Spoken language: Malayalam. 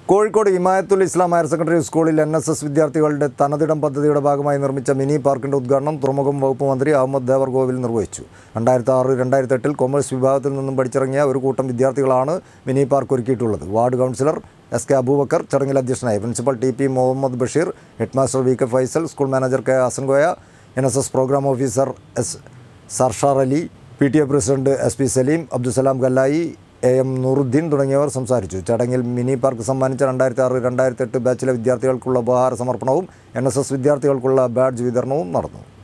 കോഴിക്കോട് ഹിമായത്തുൽ ഇസ്ലാം ഹയർ സെക്കൻഡറി സ്കൂളിൽ എൻ എസ് എസ് വിദ്യാർത്ഥികളുടെ തനതിടം പദ്ധതിയുടെ ഭാഗമായി നിർമ്മിച്ച മിനി പാർക്കിന്റെ ഉദ്ഘാടനം തുറമുഖം വകുപ്പ് മന്ത്രി അഹമ്മദ് ദേവർകോവിൽ നിർവഹിച്ചു രണ്ടായിരത്തി ആറ് രണ്ടായിരത്തി എട്ടിൽ കൊമേഴ്സ് വിഭാഗത്തിൽ നിന്നും പഠിച്ചിറങ്ങിയ ഒരു കൂട്ടം വിദ്യാർത്ഥികളാണ് മിനി പാർക്ക് ഒരുക്കിയിട്ടുള്ളത് ward councillor S K Aboobacker ചടങ്ങിൽ അധ്യക്ഷനായി principal T P Muhammad Basheer headmaster V K Faisal school manager K Hassankoya N S S programme officer S Sarshar Ali P T A president S P Saleem Abdussalam ഗല്ലായി എ എം നൂറുദ്ദീൻ തുടങ്ങിയവർ സംസാരിച്ചു ചടങ്ങിൽ മിനി പാർക്ക് സമ്മാനിച്ച രണ്ടായിരത്തി ആറ് രണ്ടായിരത്തി എട്ട് ബാച്ചിലെ വിദ്യാർത്ഥികൾക്കുള്ള ഉപഹാര സമർപ്പണവും എൻ എസ് എസ് വിദ്യാർത്ഥികൾക്കുള്ള ബാഡ്ജ് വിതരണവും നടന്നു